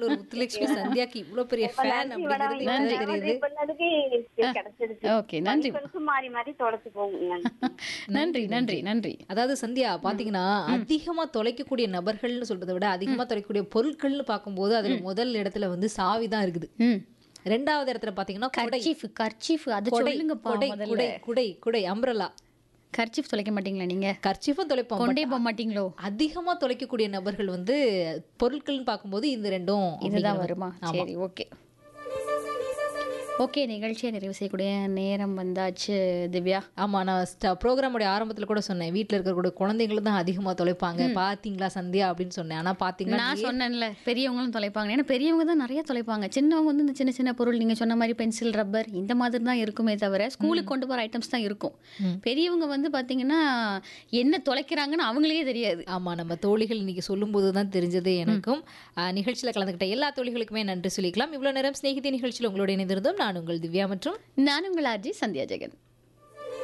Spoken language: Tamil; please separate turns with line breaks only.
நல்லூர் முத்துலட்சுமி சந்தியாக்கு இவ்வளவு பெரிய ஃபேன் அப்படிங்கிறது இப்பதான் தெரியுது
பண்ணதுக்கு கிடைச்சிருச்சு
ஓகே நன்றி
பரிசும் மாறி மாறி தொலைச்சு போகுங்க
நன்றி நன்றி நன்றி
அதாவது சந்தியா பாத்தீங்கன்னா அதிகமா தொலைக்கக்கூடிய நபர்கள்னு சொல்றதை விட அதிகமா தொலைக்கக்கூடிய பொருட்கள்னு பார்க்கும்போது அதுல முதல் இடத்துல வந்து சாவி தான் இருக்குது
ம்
ரெண்டாவது இடத்துல பாத்தீங்கன்னா கொடை
கர்ச்சீஃப் கர்ச்சீஃப் அது
கொடை
சொல்லுங்கப்பா
கொடை
முதல்ல
குடை குடை குடை அம்ரலா
கர்ச்சீஃப் தொலைக்க மாட்டீங்களா நீங்க
கர்ச்சிஃபும் தொலைப்போம்
கொண்டே போக மாட்டீங்களோ
அதிகமா தொலைக்கக்கூடிய நபர்கள் வந்து பொருட்கள்னு பார்க்கும்போது இந்த ரெண்டும்
இதுதான்
அப்படிங்கிறது.
வருமா சரி ஓகே ஓகே நிகழ்ச்சியை நிறைவு செய்யக்கூடிய நேரம் வந்தாச்சு திவ்யா
ஆமா நான் ப்ரோக்ராமோட ஆரம்பத்துல கூட சொன்னேன் வீட்ல இருக்கக்கூடிய குழந்தைகள் தான் அதிகமா தொலைப்பாங்க பாத்தீங்களா சந்தியா அப்படின்னு சொன்னேன் ஆனா பாத்தீங்களா
நான் சொன்னேன்ல பெரியவங்களும் தொலைப்பாங்க ஏன்னா பெரியவங்க தான் நிறைய தொலைப்பாங்க சின்னவங்க வந்து இந்த சின்ன சின்ன பொருள் நீங்க சொன்ன மாதிரி பென்சில் ரப்பர் இந்த மாதிரி தான் இருக்குமே தவிர ஸ்கூலுக்கு கொண்டு போற ஐட்டம்ஸ் தான் இருக்கும் பெரியவங்க வந்து பாத்தீங்கன்னா என்ன தொலைக்கிறாங்கன்னு அவங்களுக்கே தெரியாது
ஆமா நம்ம தோழிகள் இன்னைக்கு சொல்லும்போது தான் தெரிஞ்சது எனக்கும் ஆஹ், நிகழ்ச்சியில கலந்துக்கிட்ட எல்லா தோழிகளுக்குமே நன்றி சொல்லிக்கலாம் இவ்வளவு நேரம் சிநேகிதி நிகழ்ச்சியில் உங்களோட இணைந்திருந்தோம் நான் உங்கள் திவ்யா மற்றும்
நான் உங்கள் ஆர்ஜி சந்தியா ஜெகன்